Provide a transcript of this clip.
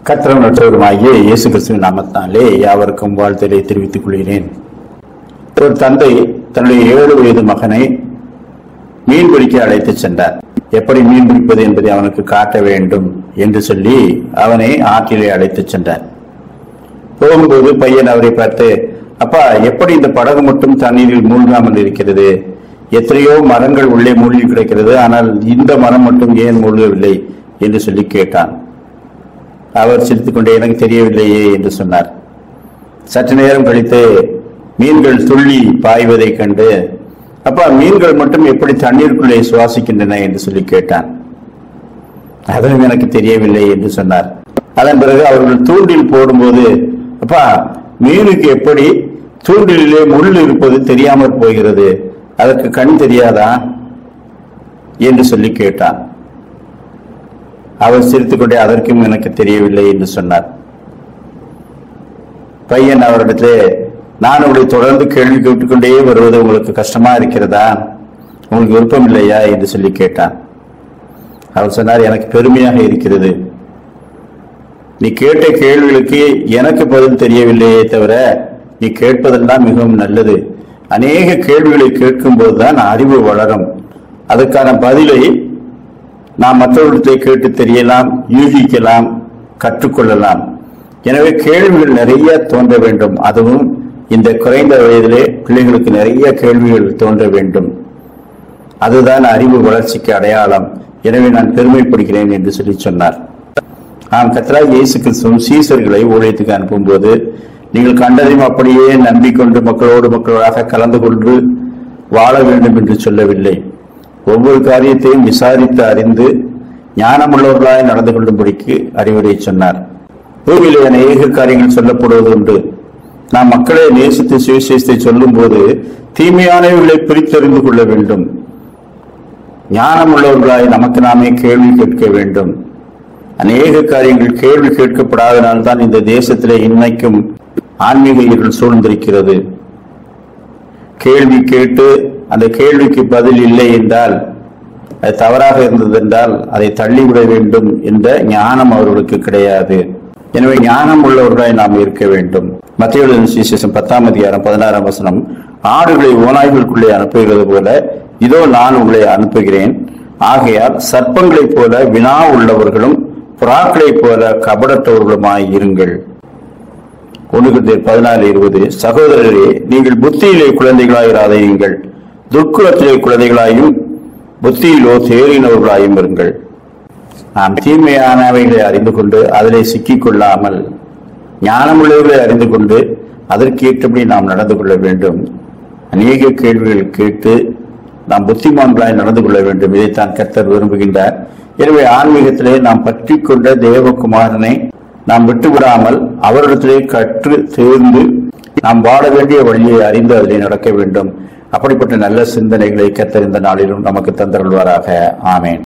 கத்திரம் நற்றவருமாகிய இயேசு கிறிஸ்துவின் நாமத்தினாலே யாவருக்கும் வாழ்த்தலை தெரிவித்துக் கொள்கிறேன் ஒரு தந்தை தன்னுடைய ஏழு வயது மகனை மீன் பிடிக்க அழைத்துச் சென்றார் எப்படி மீன் பிடிப்பது என்பதை அவனுக்கு காட்ட வேண்டும் என்று சொல்லி அவனை ஆற்றிலே அழைத்துச் சென்றார் போகும்போது பையன் அவரை பார்த்து அப்பா எப்படி இந்த படகு மட்டும் தண்ணீரில் மூழ்காமல் இருக்கிறது எத்தனையோ மரங்கள் உள்ளே மூழ்கி கிடக்கிறது ஆனால் இந்த மரம் மட்டும் ஏன் மூழ்கவில்லை என்று சொல்லி கேட்டான் அவர் சிரித்துக் கொண்டே எனக்கு தெரியவில்லையே என்று சொன்னார் சற்று நேரம் கழித்து மீன்கள் துள்ளி பாய்வதைக் கண்டு அப்பா மீன்கள் மட்டும் எப்படி தண்ணீருக்குள்ளே சுவாசிக்கின்றன என்று சொல்லி கேட்டான் அதுவும் எனக்கு தெரியவில்லை என்று சொன்னார் அதன் பிறகு அவர்கள் தூண்டில் போடும்போது அப்பா மீனுக்கு எப்படி தூண்டிலே முள் இருப்பது தெரியாமற் போகிறது அதற்கு கண் தெரியாதா என்று சொல்லி கேட்டான் அவர் சிரித்துக்கொண்டே அதற்கும் எனக்கு தெரியவில்லை என்று சொன்னார் பையன் அவரிடத்திலே நான் உங்களை தொடர்ந்து கேள்வி கேட்டுக்கொண்டே வருவது உங்களுக்கு கஷ்டமா இருக்கிறதா உங்களுக்கு விருப்பம் இல்லையா என்று சொல்லி கேட்டான் அவர் சொன்னார் எனக்கு பெருமையாக இருக்கிறது நீ கேட்ட கேள்விகளுக்கு எனக்கு பதில் தெரியவில்லையே தவிர நீ கேட்பதெல்லாம் மிகவும் நல்லது அநேக கேள்விகளை கேட்கும் போதுதான் அறிவு வளரும் அதுக்கான பதிலை நாம் மற்றவர்களிடத்தை கேட்டு தெரியலாம் யூகிக்கலாம் கற்றுக்கொள்ளலாம் எனவே கேள்விகள் நிறைய தோன்ற வேண்டும் அதுவும் இந்த குறைந்த வயதிலே பிள்ளைகளுக்கு நிறைய கேள்விகள் தோன்ற வேண்டும் அதுதான் அறிவு வளர்ச்சிக்கு அடையாளம் எனவே நான் பெருமைப்படுகிறேன் என்று சொல்லி சொன்னார் ஆம் கத்ரா இயேசு கிறிஸ்துவும் சீசர்களை ஊழியத்துக்கு அனுப்பும்போது நீங்கள் கண்டதையும் அப்படியே நம்பிக்கொண்டு மக்களோடு மக்களாக கலந்து கொண்டு வாழ வேண்டும் என்று சொல்லவில்லை ஒவ்வொரு காரியத்தையும் விசாரித்து அறிந்து ஞானமுள்ளவர்களாய் நடந்து கொள்ளும்படிக்கு அறிவுரை சொன்னார் பூமியிலே அநேக காரியங்கள் சொல்லப்படுவது உண்டு நாம் மக்களை நேசித்து சுவிசேஷத்தை சொல்லும் போது தீமையானவர்களை பிரித்தறிந்து கொள்ள வேண்டும் ஞானமுள்ளவர்களாய் நமக்கு நாமே கேள்வி கேட்க வேண்டும் அநேக காரியங்கள் கேள்வி கேட்கப்படாதனால்தான் இந்த தேசத்திலே இன்னைக்கும் ஆன்மீக இருள் சூழ்ந்திருக்கிறது கேள்வி கேட்டு அந்த கேள்விக்கு பதில் இல்லை என்றால் அது தவறாக இருந்தது என்றால் அதை தள்ளிவிட வேண்டும் என்ற ஞானம் அவர்களுக்கு கிடையாது எனவே ஞானம் உள்ளவர்களாய் நாம் இருக்க வேண்டும் மத்திய சுவிசேஷம் பத்தாம் அதிகாரம் பதினாறாம் வசனம் ஆடுகளை ஓநாய்களுக்குள்ளே அனுப்புகிறது போல இதோ நான் உங்களை அனுப்புகிறேன் ஆகையால் சர்ப்பங்களைப் போல வினா உள்ளவர்களும் புறாக்களைப் போல கபடற்றவர்களுமாய் இருங்கள் ஒன்று குருந்தியர் பதினாலு இருபது சகோதரரே நீங்கள் புத்தியிலே குழந்தைகளாயிராதையுங்கள் துர்க்குலத்திலே குழந்தைகளாயும் புத்தியிலோ தேறினவர்களாயும் இருங்கள் நாம் தீமையானவைகளை அறிந்து கொண்டு அதிலே சிக்கிக் கொள்ளாமல் ஞானமுள்ளவர்களை அறிந்து கொண்டு அதற்கு ஏற்றபடி நாம் நடந்து கொள்ள வேண்டும் அநேக கேள்விகள் கேட்டு நாம் புத்திமான்களாய் நடந்து கொள்ள வேண்டும் இதைத்தான் கர்த்தர் விரும்புகின்றார் எனவே ஆன்மீகத்திலே நாம் பற்றி கொண்ட தேவகுமாரனை நாம் விட்டுவிடாமல் அவரிடத்திலே கற்று தேர்ந்து நாம் வாழ வேண்டிய வழியை அறிந்து அதிலே நடக்க வேண்டும் அப்படிப்பட்ட நல்ல சிந்தனைகளை கத்தறிந்த நாளிலும் நமக்கு தந்தருள்வாராக ஆமேன்